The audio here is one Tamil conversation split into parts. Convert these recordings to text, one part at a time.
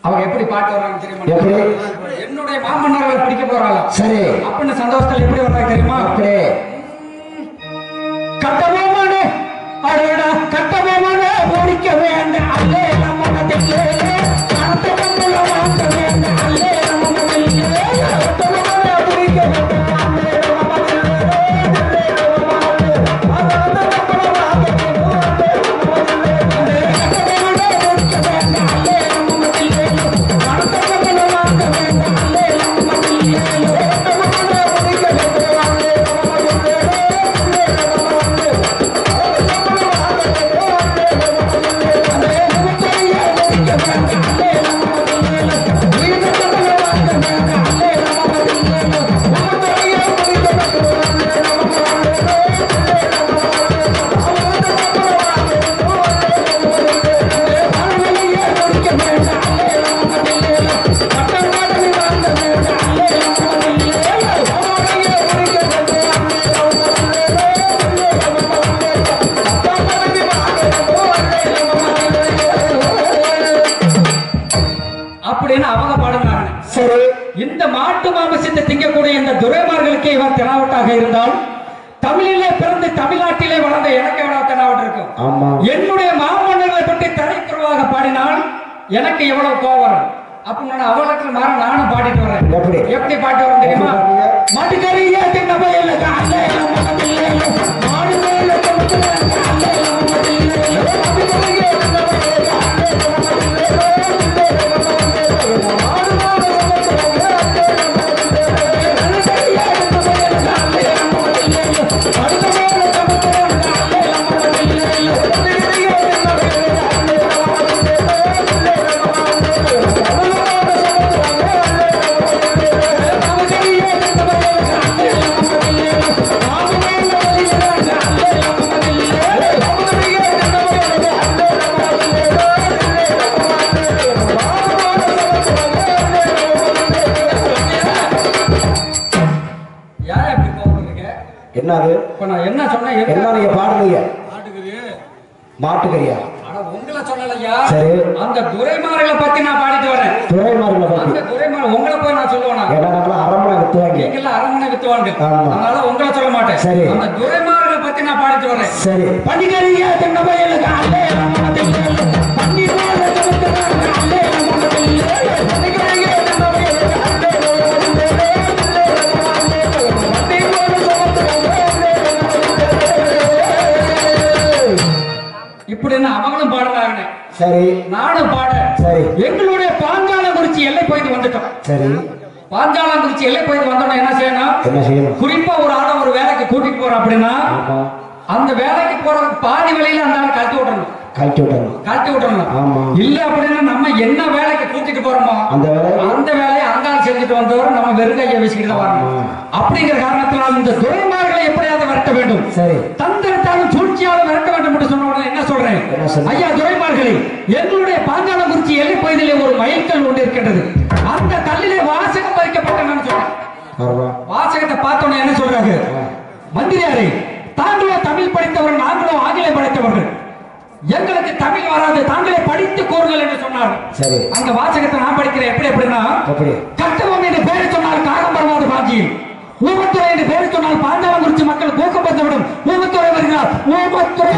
அவங்க எப்படி பாட்டு வர்றாங்க தெரியுமா எப்படி? என்னுடைய மாமன்னர்களை பிடிக்க போறாங்க சரி அப்படின்னு சந்தோஷத்துல எப்படி வர்றாங்க தெரியுமா அப்படியே கட்டபொம்மனே அடடா கட்டபொம்மனே ஓடிக்க வேண்டாம் அல்லே நம்ம மனதிலே கணத்த கம்பள வாங்க வேண்டாம் அல்லே நம்ம மனதிலே கட்டபொம்மனே ஓடிக்க வேண்டாம் அல்லே நம்ம மனதிலே அல்லே நம்ம மனதிலே கணத்த கம்பள வாங்க வேண்டாம் அல்லே கட்டபொம்மனே ஓடிக்க வேண்டாம் அல்லே நம்ம மனதிலே கணத்த கம்பள வாங்க வேண்டாம் அல்லே நம்ம மனதிலே கட்டபொம்மனே ஓடிக்க வேண்டாம் அல்லே நம்ம மனதிலே அப்படின்னு அவங்க பாடுனாங்க சரி இந்த மாட்டு மாமிசத்தை திங்கக்கூடிய இந்த துரைமார்களுக்கு இவன் தெனாவட்டாக இருந்தால் தமிழிலே பிறந்து தமிழ்நாட்டிலே வளர்ந்த எனக்கு எவ்வளவு தெனாவட்டு இருக்கும் ஆமா என்னுடைய மாமன்னர்களை பற்றி தனிக்குறவாக பாடினால் எனக்கு எவ்வளவு கோவம் வரும் அப்ப நான் அவளுக்கு மாற நானும் பாடிட்டு வரேன் எப்படி? எப்படி பாட்டு வரும் தெரியுமா எப்படி பாடுவீங்க? மாட்டுக்கறியே தின்ன பயில காலே மகத்திலே மாடு மேல கமுத்துல காலே மகத்திலே மாட்டுக்கறியே தின்ன பயில காலே யார் அப்படி கோபப்படுறீங்க என்னது இப்ப நான் என்ன சொன்னேன் என்ன என்ன நீங்க பாடுறீங்க மாட்டுக்கறியா ஆனா உங்களை சொல்லலையா சரி. அந்த துரைமார்களை பத்தி நான் பாடிட்டு வரேன் துறைமார்களை பத்தி அந்த துரைமார் உங்களை போய் நான் சொல்லுவேனா ஏன்னா நம்மள அரண்மனை வித்துவாங்க நீங்கெல்லாம் அரண்மனை வித்துவாங்க ஆமா. அதனால உங்களை சொல்ல மாட்டேன் சரி. அந்த துரைமார்களை பத்தி நான் பாடிட்டு வரேன் சரி பண்டிகரியா தின்ன பயிலுக்கு அல்லே மனதில் பன்னீர் மேல தடுக்கிறாங்க அல்லே மனதில் பண்டிகரியா தின்ன பயிலுக்கு அல்லே இப்படின்னு அவங்களும் பாடுறாங்க சரி நானும் பாட சரி. எங்களுடைய பாஞ்சாலங்குறிச்சி எல்லை போயிட்டு வந்துட்டோம் சரி பாஞ்சாலங்குறிச்சி எல்லை போயிட்டு வந்தோம்னா என்ன செய்யணும் என்ன செய்யணும் குறிப்பா ஒரு ஆளை ஒரு வேலைக்கு கூட்டிட்டு போறோம் அப்படின்னா ஆமா அந்த வேலைக்கு போற பாதி வழியில அந்த ஆளை கழட்டி விடணும் கழட்டி விட்டணும் கழட்டி விடணும் ஆமா. இல்ல அப்படின்னா நம்ம என்ன வேலைக்கு கூட்டிட்டு போறோமோ அந்த வேலை அந்த வேலையை அந்த ஆள் செஞ்சுட்டு வந்தவர் நம்ம வெறும் கையை வச்சுக்கிட்டு தான் வரணும் ஆமா. அப்படிங்கிற காரணத்தினால் இந்த துறைமார்களை எப்படியாவது விரட்ட வேண்டும் சரி தந்திரத்தாலும் சூழ்ச்சியாலும் விரட்ட வேண்டும் என்று சொன்ன உடனே என்ன சொல்றேன் என்ன சொல்றீங்க? ஐயா துரைமார்களே எங்களுடைய பாஞ்சாலங்குறிச்சி எல்லை பகுதியிலே ஒரு மயில்கல் ஒன்று இருக்கின்றது அந்த கல்லிலே வாசகம் பதிக்கப்பட்டன்னு சொல்றேன் வருவா வாசகத்தை பார்த்தோன்னே என்ன சொல்றாங்க மந்திரியாரே தாங்களோ தமிழ் படித்தவர்கள் நாங்களோ ஆங்கிலம் படித்தவர்கள் எங்களுக்கு தமிழ் வராது தாங்களே படித்து கூறுங்கள் என்று சொன்னார் சரி அந்த வாசகத்தை நான் படிக்கிறேன் எப்படி எப்படின்னா எப்படி கட்டபொம்மன் என்று பேரை சொன்னால் காகம் பரவாது பாஞ்சியில் ஊமத்துறை என்று பேரை சொன்னால் பாஞ்சாலங்குறிச்சி மக்கள் தூக்கம் வந்துவிடும் ஊமத்துறை வருகிறார் ஊமத்துறை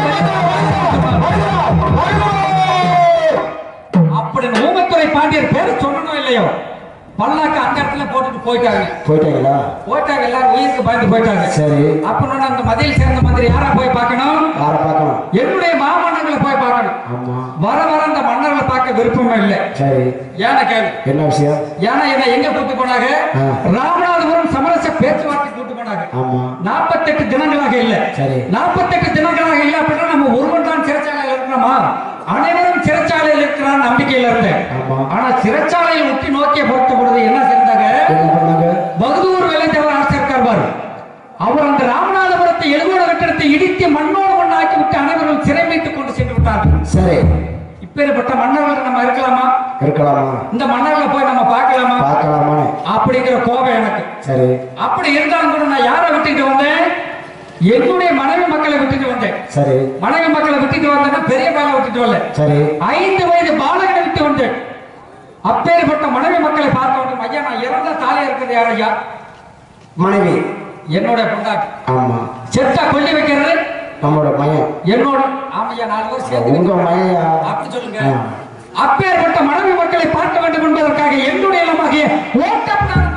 அப்படின்னு ஊமத்துறை பாண்டியர் பேரை சொல்லணும் இல்லையோ பல்லாக்கு அந்த இடத்துல போட்டுட்டு போயிட்டாங்க போயிட்டாங்களா போயிட்டாங்க எல்லாரும் உயிருக்கு பயந்து போயிட்டாங்க சரி அப்படின்னு அந்த மதியில் சேர்ந்த மந்திரி யாரா போய் பார்க்கணும் யாரை பார்க்கணும் என்னுடைய மாமன்னங்களை போய் பார்க்கணும் ஆமா வர வர அந்த மன்னர்களை பார்க்க விருப்பமே இல்லை சரி ஏன கேள்வி என்ன விஷயம் ஏன்னா என்ன எங்க கூட்டு போனாங்க ஆ. ராமநாதபுரம் சமரச பேச்சுவார்த்தை கூட்டு போனாங்க ஆமா நாற்பத்தெட்டு தினங்களாக இல்ல சரி. நாற்பத்தெட்டு தினங்களாக இல்ல அப்படின்னா நம்ம ஒருவன் தான் சிறைச்சாலையில் இருக்கிறோமா அனைவரும் சிறைச்சாலையில் இருக்கிற நம்பிக்கையில இருந்தேன் ஆமா. ஆனா சிறைச்சாலையில் உற்று நோக்கிய பொறுத்த பொழுது என்ன செஞ்சாங்க என்ன பண்ணாங்க பகதூர் வெள்ளைத்தேவர் ஆட்சி இருக்கார் பாரு அவர் அந்த ராமநாதபுரத்தை எழுகோட கட்டடத்தை இடித்து மண்ணோடு மண்ணாக்கி விட்டு அனைவரும் சிறை வைத்துக் கொண்டு சென்று விட்டார்கள் சரி இப்பேற்பட்ட மன்னர்கள் நம்ம இருக்கலாமா இருக்கலாமா இந்த மன்னர்களை போய் நம்ம பார்க்கலாமா பார்க்கலாமான்னு அப்படிங்கிற கோபம் எனக்கு சரி அப்படி இருந்தாலும் கூட நான் யாரை விட்டுட்டு வந்தேன் என்னுடைய மனைவி மக்களை விட்டுட்டு வந்தேன் சரி மனைவி மக்களை விட்டுட்டு வந்தேன்னா பெரிய பாலை விட்டுட்டு வரல சரி ஐந்து வயது பாலகனை விட்டு வந்தேன் அப்பேற்பட்ட மனைவி மக்களை பார்க்க வேண்டும் ஐயா நான் இறந்த தாலி இருக்கிறது யார் ஐயா மனைவி என்னோட பொண்டாட்டி ஆமா செத்தா கொல்லி வைக்கிறது நம்மளோட பையன் என்னோட ஆமையா நாலு பேர் சேர்த்து உங்க வைக்கிறது. மனையா அப்படி சொல்லுங்க ஆ. அப்பேற்பட்ட மனைவி மக்களை பார்க்க வேண்டும் என்பதற்காக என்னுடைய இல்லமாகிய ஓட்டம் நான்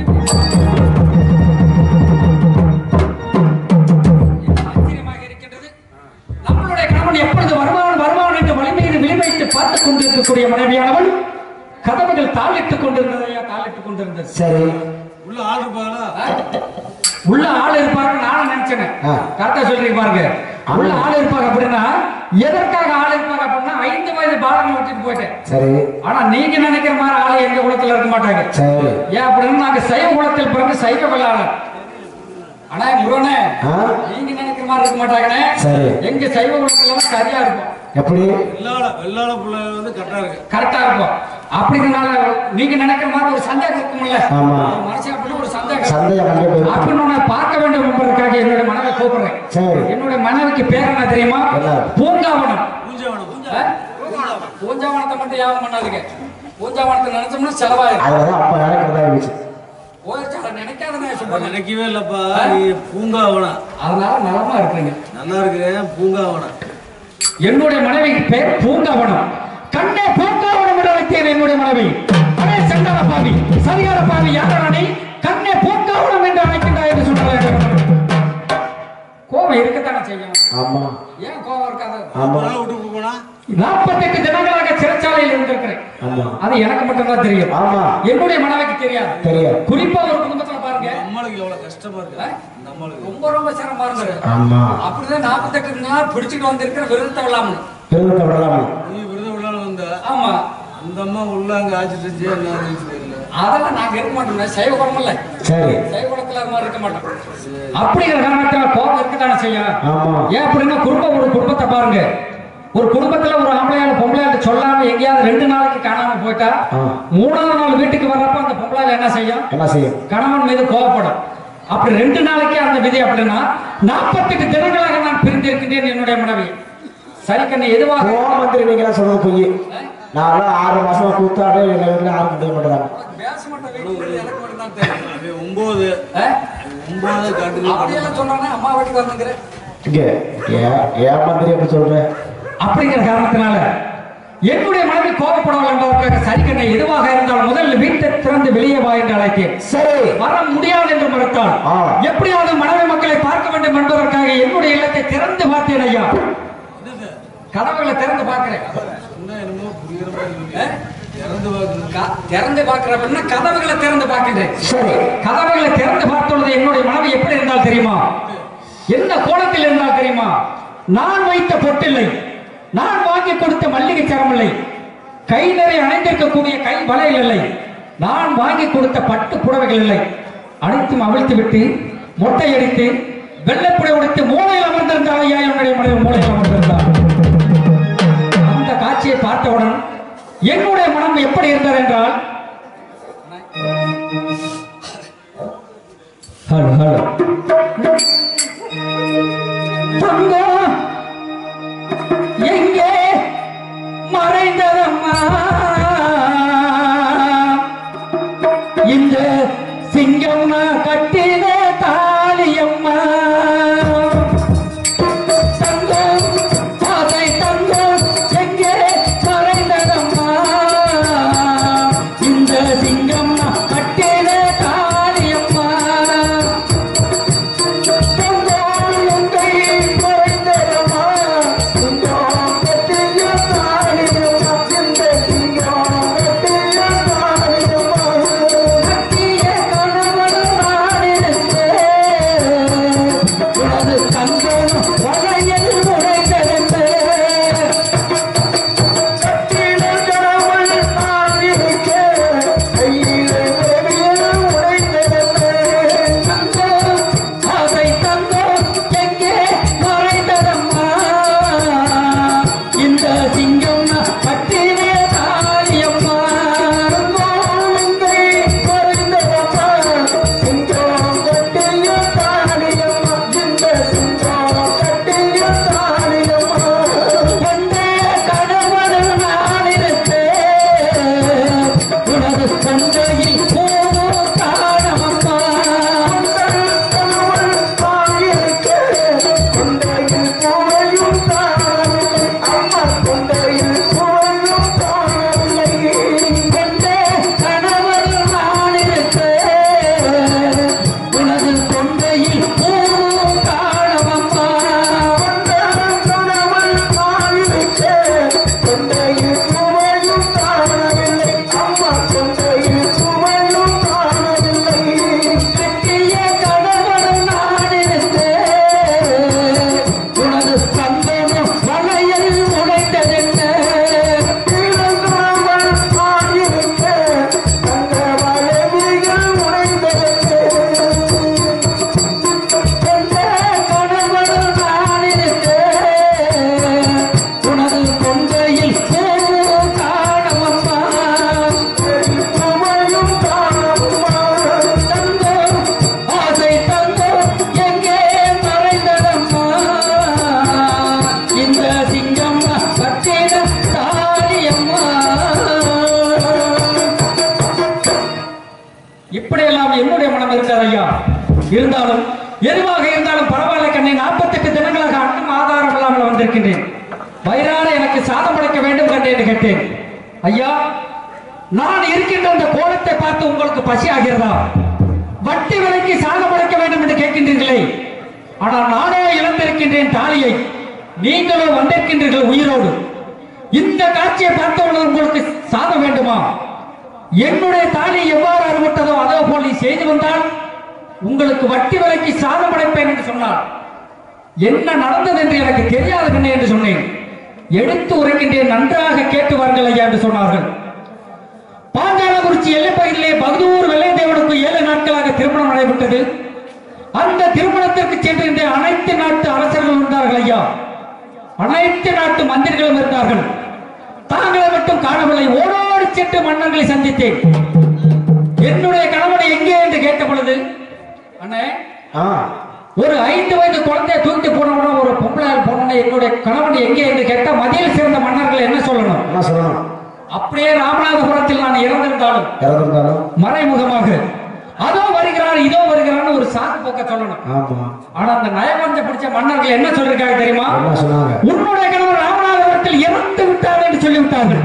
ஆச்சரியமாக இருக்கின்றது. நம்மளுடைய கணவன் எப்பொழுது வருவான் வருவான் என்று வலிமையில் விழிவைத்து பார்த்துக் கொண்டிருக்கக்கூடிய மனைவியானவள் கதவுகள் தாளிட்டுக் கொண்டிருந்ததையா தாளிட்டுக் கொண்டிருந்தது சரி உள்ள ஆள் இருப்பாங்களா உள்ள ஆள் இருப்பாங்க நானும் நினைச்சேன் ஆ. கரெக்டா சொல்றீங்க பாருங்க உள்ள ஆள் இருப்பாங்க அப்படின்னா எதற்காக ஆள் இருப்பாங்க அப்படின்னா ஐந்து வயது பாலனை விட்டுட்டு போயிட்டேன் சரி ஆனா நீங்க நினைக்கிற மாதிரி ஆளு எங்க குலத்துல இருக்க மாட்டாங்க சரி ஏன் அப்படின்னு நாங்க சைவ குலத்தில் பிறந்து சைவ வெள்ளாளர் ஆனா முருகனே ஆ நீங்க நினைக்கிற மாதிரி இருக்க மாட்டாங்கண்ணே சரி எங்க சைவ குலத்துல எல்லாம் சரியா இருக்கும் எப்படி வெள்ளாள வெள்ளாள புள்ள வந்து கரெக்டா இருக்கு கரெக்டா இருக்கும் அப்படிங்கறனால நீங்க நினைக்கிற மாதிரி ஒரு சந்தேகம் இருக்கும்ல ஆமா. மனுஷன் அப்படின்னு ஒரு சந்தேகம் சந்தையை கண்டிப்பா இருக்கும் அப்படின்னு நான் பார்க்க வேண்டும் என்பதற்காக என்னுடைய மனைவி கூப்பிடுறேன் சரி என்னுடைய மனைவிக்கு பேர் என்ன தெரியுமா என்ன? பூங்காவனம் பூஞ்சவனம் பூஞ்சா ஆ? பூஞ்சாவனத்தை மட்டும் யாபம் பண்ணாதீங்க பூஞ்சாவனத்தை நினைச்சோம்னா செலவாயிரும் அதுலதான் அப்ப நடக்கிறதா இருந்துச்சு போயிடுச்சு அதை நினைக்காத நான் அப்ப சொல்றேன் நினைக்கவே இல்லப்பா நீ பூங்காவனம் அதனால நலமா இருக்கிறீங்க நல்லா இருக்கிறேன் பூங்காவனம் என்னுடைய மனைவிக்கு பேர் பூங்காவனம் கண்ணே பூங்காவனம் என்று அழைத்தேன் என்னுடைய மனைவி அடே சண்டார பாவி சரிகார பாவி யாரானே கண்ணே பூங்காவனம் என்று அழைக்கின்றாய் என்று சொன்னார் கோபம் இருக்கத்தானே செய்யும் ஆமா ஏன் கோவம் இருக்காது ஆமா. ஒரு நாள் விட்டு போனா நாற்பத்தெட்டு தினங்களாக சிறைச்சாலையில் இருந்திருக்கிறேன் ஆமா அது எனக்கு மட்டும்தான் தெரியும் ஆமா என்னுடைய மனைவிக்கு தெரியாது தெரியாது குறிப்பா ஒரு குடும்பத்துல பாருங்க நம்மளுக்கு எவ்வளவு கஷ்டமா இருக்கு இந்த அம்மாளுக்கு ரொம்ப ரொம்ப சிரமமா இருந்தது ஆமா அப்படிதான் நாற்பத்தெட்டு நாள் பிடிச்சிட்டு வந்திருக்கிற விருதத்தை விழாமல் பெருமத்தை விடலாமா நீ விருது விழாலும் வந்த ஆமா அந்த அம்மா உள்ள அங்க ஆச்சிட்டு இருந்துச்சு, என்ன ஆச்சுன்னு தெரியல அதெல்லாம் நாங்க இருக்க மாட்டோம் சைவ குணம் இல்ல சரி சைவ குணத்துல அது மாதிரி இருக்க மாட்டோம் அப்படிங்கிற காரணத்துல கோபம் இருக்கத்தானே செய்யும் ஆமா ஏன் அப்படின்னா குடும்பம் ஒரு குடும்பத்தை பாருங்க ஒரு குடும்பத்துல ஒரு ஆம்பளையால பொம்பளையால சொல்லாம எங்கேயாவது ரெண்டு நாளைக்கு காணாம போயிட்டா ஆ. மூணாவது நாள் வீட்டுக்கு வர்றப்ப அந்த பொம்பளையால என்ன செய்யும் என்ன செய்யும் கணவன் மீது கோபப்படும் அப்படி ரெண்டு நாளைக்கு அந்த விதி அப்படின்னா நாற்பத்தெட்டு தினங்களாக நான் பிரிந்திருக்கின்றேன் என்னுடைய மனைவி சரி கண்ணு எதுவாக கோவம் வந்து நீங்க சொல்றது பொய் நான் ஆறு மாசமா கூத்தாடு எங்க வீட்டுல யாரும் முடிய மாட்டாங்க பேச மாட்டேன் வீட்டுக்குள்ள எனக்கு மட்டும் தான் தெரியும் அவன் ஒன்பது ஆ? ஒன்பது காட்டுல அப்படியெல்லாம் சொன்னானே அம்மா வீட்டுக்கு வந்துங்கிறேன் இங்க ஏன் ஏன் மந்திரி எப்படி சொல்ற அப்படிங்கிற காரணத்தினால என்னுடைய மனைவி கோபப்படவில்லை என்பதற்காக சரிக்கண்ணை எதுவாக இருந்தாலும் முதலில் வீட்டை திறந்து வெளியே வா என்று அழைத்தேன் சரி வர முடியாது என்று மறுத்தாள் ஆ. எப்படியாவது மனைவி மக்களை பார்க்க வேண்டும் என்பதற்காக என்னுடைய இல்லத்தை திறந்து பார்த்தேன் ஐயா கதவுகளை திறந்து பார்க்கிறேன் என்ன என்னமோ புரியுற மாதிரி இருக்கு இறந்து பார்க்கணும் க- திறந்து பார்க்கிற அப்படின்னா கதவுகளை திறந்து பார்க்கின்றேன் சரி கதவுகளை திறந்து பார்த்தொழுது என்னுடைய மனைவி எப்படி இருந்தால் தெரியுமா என்ன கோலத்தில் இருந்தால் தெரியுமா நான் வைத்த பொட்டில்லை நான் வாங்கி கொடுத்த மல்லிகை சரம் இல்லை கை நிறைய அணைந்திருக்கக்கூடிய கை வளையல் இல்லை நான் வாங்கி கொடுத்த பட்டு புடவைகள் இல்லை அனைத்தும் அவிழ்த்து விட்டு மொட்டை அடித்து வெள்ளைப்புடை உடைத்து மூளையில் அமர்ந்திருந்தால் ஐயா என்னுடைய மனைவி மூளையில் அமர்ந்திருந்தார் அந்த காட்சியை பார்த்தவுடன் என்னுடைய மனம் எப்படி இருந்தது என்றால் ஹலோ ஹலோ தங்கம் எங்கே மறைந்ததம்மா இந்த சிங்கம் கட்டின தாலியம்மா தங்கம் ஆசை தங்கம் எங்கே மறைந்ததம்மா இந்த சிங்கம் கட்டின தாலியம்மா கட்டிய கணவன் நானே என்னுடைய மனம் இருக்கிறது ஐயா இருந்தாலும் எதுவாக இருந்தாலும் பரவாயில்ல கண்ணே நாற்பத்தெட்டு தினங்களாக அன்னும் ஆதாரம் இல்லாமல் வந்திருக்கின்றேன் வயிறார எனக்கு சாதம் படைக்க வேண்டும் கண்டே என்று கேட்டேன் ஐயா நான் இருக்கின்ற அந்த கோலத்தை பார்த்து உங்களுக்கு பசி ஆகிறதா வட்டி விலைக்கு சாதம் படைக்க வேண்டும் என்று கேட்கின்றீர்களே ஆனால் நானே இழந்திருக்கின்றேன் தாலியை நீங்களும் வந்திருக்கின்றீர்கள் உயிரோடு இந்த காட்சியை பார்த்தவுடன் உங்களுக்கு சாதம் வேண்டுமா என்னுடைய தாலி எவ்வாறு அறுபட்டதோ அதே போல் நீ செய்து வந்தால் உங்களுக்கு வட்டி விலைக்கு சாதம் படைப்பேன் என்று சொன்னார் என்ன நடந்தது என்று எனக்கு தெரியாது கண்ணே என்று சொன்னேன் எடுத்து உரைக்கின்றேன் நன்றாக கேட்டு வாருங்கள் ஐயா என்று சொன்னார்கள் பாஞ்சாலங்குறிச்சி எல்லைப்பகுதியிலே பகதூர் வெள்ளைத்தேவனுக்கு ஏழு நாட்களாக திருமணம் நடைபெற்றது அந்த திருமணத்திற்கு சென்றிருந்த அனைத்து நாட்டு அரசர்கள் இருந்தார்கள் ஐயா அனைத்து நாட்டு மந்திரிகளும் இருந்தார்கள் தாங்களை மட்டும் காணவில்லை ஓடோடி சென்று மன்னர்களை சந்தித்தேன் என்னுடைய கணவனை எங்கே என்று கேட்ட பொழுது அண்ணே ஆ ஒரு ஐந்து வயது குழந்தையை தூக்கிட்டு போனவன ஒரு பொம்பளை போன என்னுடைய கணவன் எங்கே என்று கேட்டா மதியில் சேர்ந்த மன்னர்கள் என்ன சொல்லணும் என்ன சொல்லணும் அப்படியே ராமநாதபுரத்தில் நான் இறந்திருந்தாலும் இறந்துருந்தாலும் மறைமுகமாக அதோ வருகிறார் இதோ வருகிறார்னு ஒரு சாக்கு போக்க சொல்லணும் ஆமா ஆனா அந்த நயவஞ்ச பிடிச்ச மன்னர்கள் என்ன சொல்லிருக்காங்க தெரியுமா என்ன சொன்னாங்க உன்னுடைய கணவர் ராமநாதபுரத்தில் இறந்து விட்டார் என்று சொல்லிவிட்டார்கள்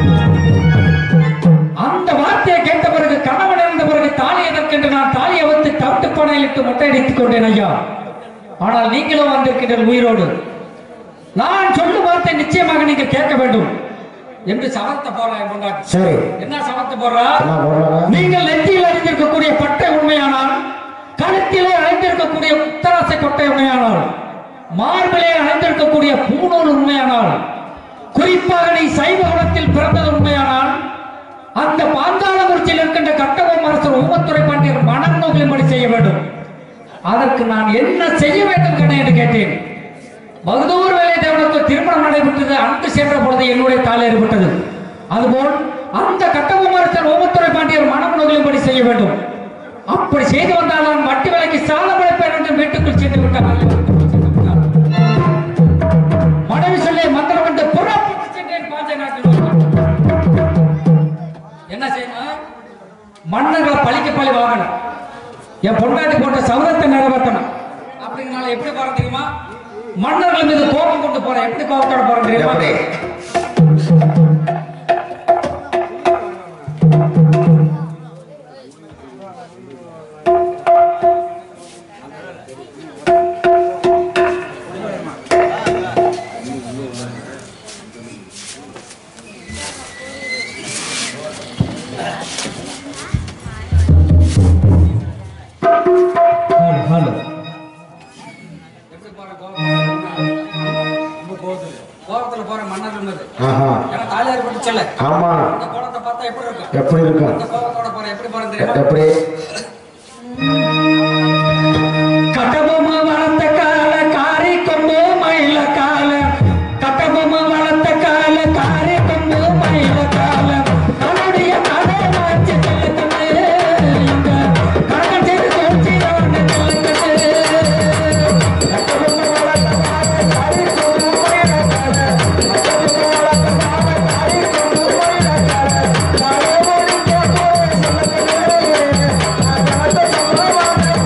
அந்த வார்த்தையை கேட்ட பிறகு கணவன் இறந்த பிறகு தாலி எதற்கென்று நான் தாலியை வைத்து தவிட்டு பானையில் இட்டு மொட்டையடித்துக் கொண்டேன் ஐயா ஆனால் நீங்களும் வந்திருக்கிறீர்கள் உயிரோடு நான் சொல்லும் வார்த்தை நிச்சயமாக நீங்கள் கேட்க வேண்டும் என்று சவர்த்த போறா என் பொண்டாட்டி சரி என்ன சவர்த்த போறா என்ன போடுறாங்க நீங்கள் நெற்றியில் அணிந்திருக்கக்கூடிய பட்டை உண்மையானால் கழுத்திலே அணிந்திருக்கக்கூடிய உத்தராசை கொட்டை உண்மையானால் மார்பிலே அணிந்திருக்கக்கூடிய பூணூல் உண்மையானால் குறிப்பாக நீ சைவ குணத்தில் பிறந்தது உண்மையானால் அந்த பாந்தாளகுறிச்சியில் இருக்கின்ற கட்டபொம்ம அரசர் ஊமத்துறை பாண்டியர் மனம் நோக்கிலும்படி செய்ய வேண்டும் அதற்கு நான் என்ன செய்ய வேண்டும் கண்ணே என்று கேட்டேன் பகதூர் வேலை தேவனுக்கு திருமணம் நடைபெற்றது அன்று சென்ற பொழுது என்னுடைய தாலி ஏற்பட்டது அதுபோல் அந்த கட்டபொம்மரசர் ஓமத்துறை பாண்டியர் மனம் நோக்கிலும்படி செய்ய வேண்டும் அப்படி செய்து வந்தால் நான் வட்டி விலைக்கு சால படைப்பேன் என்று வீட்டுக்குள் சென்று விட்டார் மனைவி சொல்லி மந்திரம் என்று புறப்பட்டு சென்றேன் பாஞ்ச நாட்டில் என்ன செய்யணும் மன்னர்களை பழிக்க பழி வாங்கணும் என் பொண்டாட்டி போட்ட சௌரத்தை நிறைவேற்றணும் அப்படிங்கனால எப்படி போறேன் தெரியுமா மன்னர்கள் மீது கோபம் கொண்டு போறேன் எப்படி கோபத்தோட போறேன் தெரியுமா எப்படி ஹலோ ஹலோ எப்படி போறேன் கோபம் கோபத்துல போற மன்னர்கள் மீது ஆஹா ஏன்னா தாலியார் போட்டு சொல்ல ஆமா அந்த கோலத்தை பார்த்தா எப்படி இருக்கும் எப்படி இருக்கும் அந்த கோபத்தோட போறேன் எப்படி போறேன் எ- தெரியுமா எப்படி கட்டபொம்மை வளர்த்த கால காரி கொம்பு மயில கால கட்டபொம்மை வளர்த்த கால காரி கொம்பு மயில கால தன்னுடைய கடை மாற்றி செல்லுக்கண்ணு இங்க கணக்கன் செய்து தோற்றியோன்னு சொல்லுக்கண்ணு கட்டபொம்மை வளர்த்த கால காரி கொம்பு மயில கால கட்டபொம்மை வளர்த்த கால காரி கொம்பு மயில கால காலை ஓடிக்க போய் சொல்லுக்கண்ணு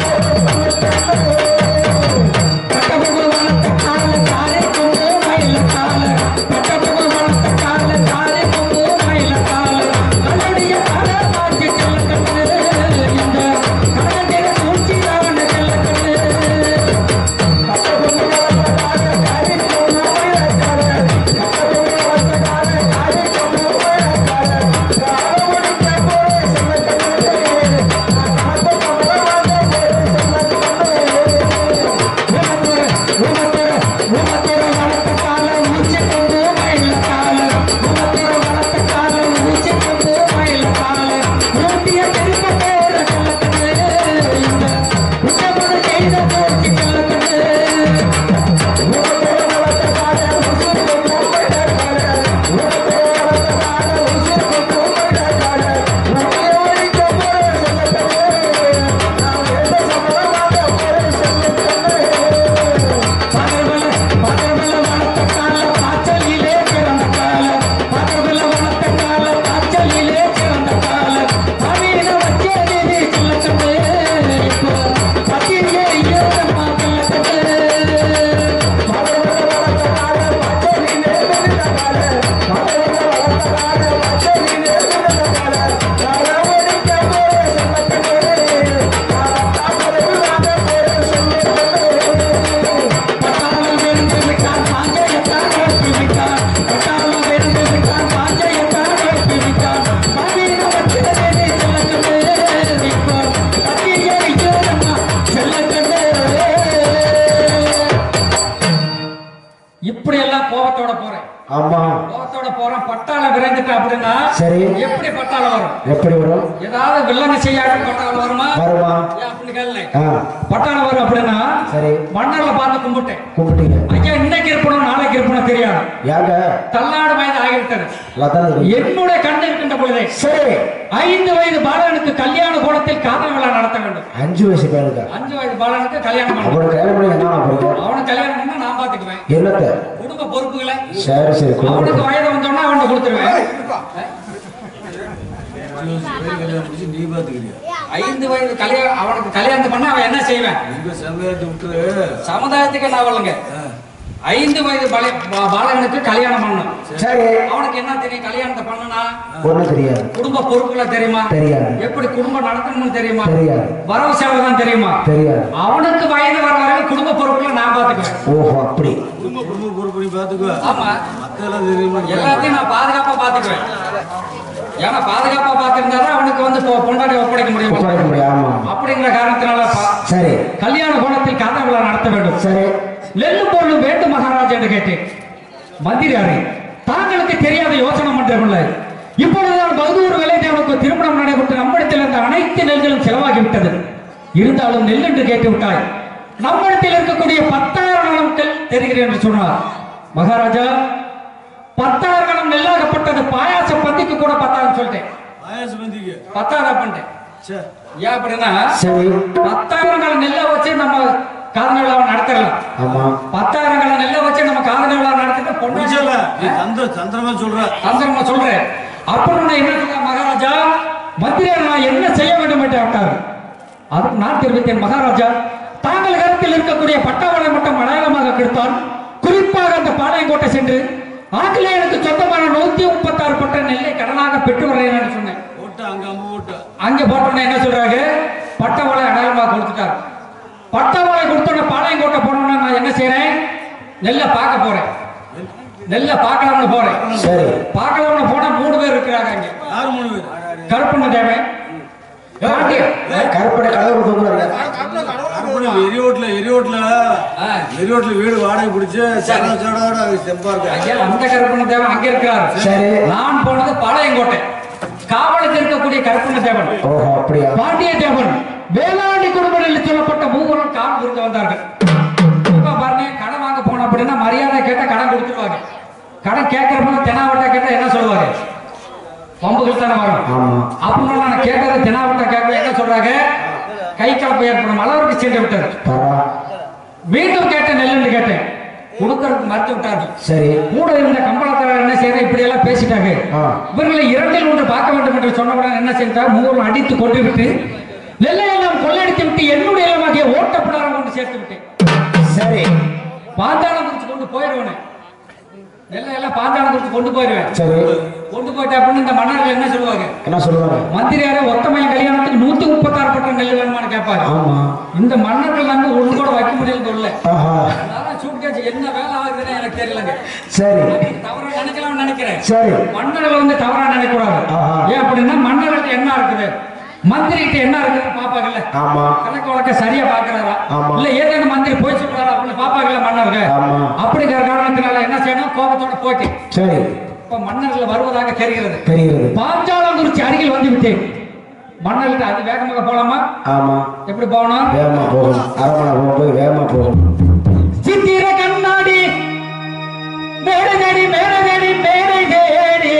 அப்படின்னா சரி. எப்படி பட்டாளம் வரும் எப்படி வரும் ஏதாவது வில்லங்க செய்யாத பட்டாளம் வருமா வருமா ஏன் அப்படின்னு கேளு ஆ பட்டாளம் வரும் அப்படின்னா சரி மன்னர்ல பார்த்து கும்பிட்டேன் கும்பிட்டீங்க ஐயா இன்னைக்கு இருப்பணும் நாளைக்கு இருப்பணும் தெரியாது யாங்க தள்ளாடு வயது ஆகிவிட்டது லதான என்னுடைய கண் இருக்கின்ற பொழுதே சரி ஐந்து வயது பாலனுக்கு கல்யாண கோலத்தில் காதல் விழா நடத்த வேண்டும் அஞ்சு வயசு பையனுக்கா அஞ்சு வயது பாலனுக்கு கல்யாணம் பண்ணணும் அவனுக்கு கல்யாணம் பண்ணி என்ன பண்ண போறீங்க அவனுக்கு கல்யாணம் பண்ணா நான் பாத்துக்குவேன் என்னத்த குடும்ப பொறுப்புகளை சரி சரி அவனுக்கு குடும்பம் வயது வந்தோன்னா அவனுக்கு கொடுத்துருவேன் கல்யாணம் முடிச்சு நீ பாத்துக்கிறியா ஐந்து வயது கல்யாணம் அவனுக்கு கல்யாணம் பண்ணா அவன் என்ன செய்வேன் உங்க சமுதாயத்தை விட்டு சமுதாயத்துக்கு நான் வரலங்க ஐந்து வயது பல- பா- பாலகனுக்கு கல்யாணம் பண்ணணும் சரி அவனுக்கு என்ன தெரியும் கல்யாணத்தை பண்ணனா ஒண்ணும் தெரியாது குடும்ப பொறுப்புகளை தெரியுமா தெரியாது எப்படி குடும்பம் நடத்தணும்னு தெரியுமா தெரியாது வரவு செலவு தான் தெரியுமா தெரியாது அவனுக்கு வயது வர வரைக்கும் குடும்ப பொறுப்புகளை நான் பாத்துக்குவேன் ஓஹோ அப்படி குடும்ப குடும்ப பொறுப்பு நீ பாத்துக்கோ ஆமா மத்தெல்லாம் தெரியுமா எல்லாத்தையும் நான் பாதுகாப்பா பாத்துக்குவேன் ஏன்னா பாதுகாப்பா பாத்துருந்தாதான் அவனுக்கு வந்து பொ- பொண்டாட்டி ஒப்படைக்க முடியும் ஒப்படைக்க முடியும் ஆமா அப்படிங்கிற காரணத்தினால பா- சரி கல்யாண கோலத்தில் காதல் விழா நடத்த வேண்டும் சரி நெல்லு பொருள் வேண்டும் மகாராஜா என்று கேட்டேன் மந்திரியாரே தாங்களுக்கு தெரியாத யோசனை பண்றவில்லை இப்பொழுதுதான் பகதூர் விளையாட்டுக்கு திருமணம் நடைபெற்று நம்மிடத்தில் இருந்த அனைத்து நெல்களும் செலவாகிவிட்டது இருந்தாலும் நெல் என்று கேட்டு விட்டாய் நம்மிடத்தில் இருக்கக்கூடிய பத்தாயிரம் நலன்கள் தெரிகிறேன் என்று சொன்னார் மகாராஜா பத்தாயிரம் நலம் நெல்லாகப்பட்டது பாயாச பந்திக்கு கூட பத்தாயிரம் சொல்லிட்டேன் பாயாசம் பந்திக்கு பத்தாயிரம் பண்ணிட்டேன் சே ஏன் அப்படின்னா சரி பத்தாயிரம் கால நெல்லை வச்சு நம்ம காதல் விழாவை நடத்தலாம் ஆமா பத்தாயிரம் கால நெல்லை வச்சு நம்ம காதல் விழா நடத்திட்டு முடிச்சல நீ பொண்ணு தந்திர தந்திரமா சொல்ற தந்திரமா சொல்றேன் அப்புறம் நான் என்ன சொல்றேன் மகாராஜா மந்திரியார் நான் என்ன செய்ய வேண்டும் என்று கேட்டார் அதுக்கு நான் தெரிவித்தேன் மகாராஜா தாங்கள் கருத்தில் இருக்கக்கூடிய பட்டாவளை மட்டும் அடையாளமாக கொடுத்தால் குறிப்பாக அந்த பாளையங்கோட்டை சென்று ஆங்கிலேயனுக்கு சொந்தமான நூத்தி முப்பத்தாறு பட்ட நெல்லை கடனாக பெற்று வரேன் என்று சொன்னேன் ஓட்ட அங்க அம்ம ஓட்ட அங்க போட்டோன்னே என்ன சொல்றாங்க பட்டவளை அடையாளமா கொடுத்துட்டாரு பட்டவளை கொடுத்தோட பாளையங்கோட்டை போனோம்னா நான் என்ன செய்யறேன் நெல்லை பார்க்க போறேன் நெல்லை பார்க்கலாம்னு போறேன் சரி பார்க்கலாம்னு போனா மூணு பேர் இருக்கிறாங்க அங்க யாரு மூணு பேர் கருப்பண்ண தேவன் பாண்டியன். கருப்படை கலவு தூங்குறாங்க அப்படி எரியோட்ல எரியோட்ல ஆ, எரியோட்ல வீடு வாடகை பிடிச்சு சட சடோட செம்பா இருக்கு ஐயா, அந்த கருப்பண்ண தேவன் அங்க இருக்கிறார் சரி. நான் போனது பாளையங்கோட்டை காவலுக்கு இருக்கக்கூடிய கருப்பண்ண தேவன் ஓஹோ அப்படியா பாண்டிய தேவன் வேளாண்டி குடும்பத்தில் சொல்லப்பட்ட மூவரும் கால் புரிந்து வந்தார்கள் இப்ப பாருங்க கடன் வாங்க போனோம் அப்படின்னா மரியாதை கேட்டா கடன் கொடுத்துருவாங்க கடன் கேட்கறப்ப தெனாவட்டா கேட்டா என்ன சொல்லுவாங்க பம்புகள் தானே வரும் ஆமா அப்படின்னு நான் கேட்டதை தெனாவட்டா கேட்க என்ன சொல்றாங்க கை கலப்பு ஏற்படும் அளவுக்கு சென்று விட்டது பரவா மீண்டும் கேட்டேன் நெல்லுன்னு கேட்டேன் கொடுக்கறதுக்கு மறுத்து விட்டார்கள் சரி கூட இருந்த கம்பளத்தாரர் என்ன செய்யற இப்படி எல்லாம் பேசிட்டாங்க ஆ. இவர்களை இரண்டில் ஒன்று பார்க்க வேண்டும் என்று சொன்னவுடன் என்ன செய்தார் மூவரும் அடித்து கொண்டு விட்டு நெல்லையெல்லாம் கொள்ளையடித்து விட்டு என்னுடைய இடமாகிய ஓட்டப்படாரம் கொண்டு சேர்த்து விட்டேன் சரி பாஞ்சாலம் குறிச்சு கொண்டு போயிடுவேன் நெல்லையெல்லாம் பாஞ்சாலம் குறிச்சு கொண்டு போயிடுவேன் சரி கொண்டு போயிட்ட அப்படின்னு இந்த மன்னர்கள் என்ன சொல்லுவாங்க என்ன சொல்லுவாங்க மந்திரியாரே ஒத்தமையில் கல்யாணத்துக்கு நூத்தி முப்பத்தாறு பட்ட நெல் வேணுமான்னு கேட்பாங்க ஆமா இந்த மன்னர்கள் வந்து ஒன்று கூட வைக்க முடியல உள்ள ஆஹா அதான் சூட்கேஸ் என்ன வேலை ஆகுதுன்னு எனக்கு தெரியலங்க சரி தவறா நினைக்கலாம்னு நினைக்கிறேன் சரி மன்னர்கள் வந்து தவறா நினைக்க கூடாது ஆஹா. ஏன் அப்படின்னா மன்னர்கள் என்ன இருக்குது மந்திரிகிட்ட என்ன இருக்குன்னு பாப்பாங்கல்ல ஆமா கணக்கு வழக்க சரியா பாக்குறாரா ஆமா. இல்ல ஏதேனும் மந்திரி போய் சொல்றாரா அப்படின்னு பாப்பாங்கல்ல மன்னர்கள் ஆமா. அப்படிங்கிற காரணத்தினால என்ன செய்யணும் கோபத்தோட போயிட்டு சரி இப்ப மன்னர்கள் வருவதாக தெரிகிறது தெரிகிறது பாஞ்சாலங்குறிச்சி அருகில் வந்து விட்டேன் மன்னர்கிட்ட அது வேகமாக போலாமா ஆமா எப்படி போகணும் வேகமா போகணும் அரமனை போகும்போது வேகமா போகணும் சித்திர கண்ணாடி மேடை தேடி மேடை தேடி மேடை தேடி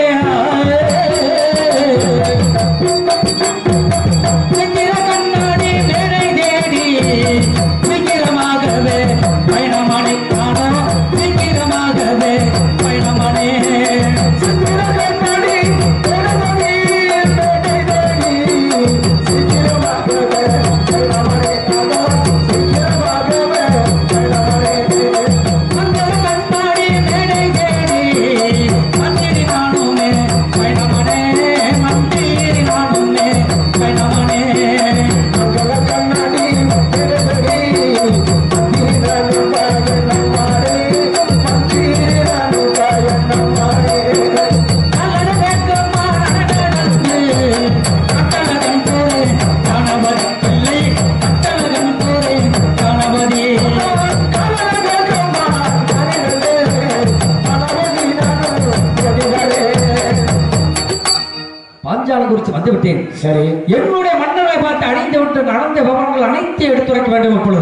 சித்திர கண்ணாடி மேடை தேடி சீக்கிரமாகவே பயணமணி காணோம் சீக்கிரமாகவே பயணமணி சித்திர கண்ணாடி மேடை தேடி மேடை தேடி சீக்கிரமாகவே பயணமணி காணோம் சீக்கிரமாகவே பயணமணி மங்கள கண்ணாடி மேடை தேடி மந்திரி நானுமே காலம் குறித்து வந்து விட்டேன் சரி என்னுடைய மன்னரை பார்த்து அணிந்து விட்டு நடந்த விவரங்கள் அனைத்தையும் எடுத்துரைக்க வேண்டும் இப்பொழுது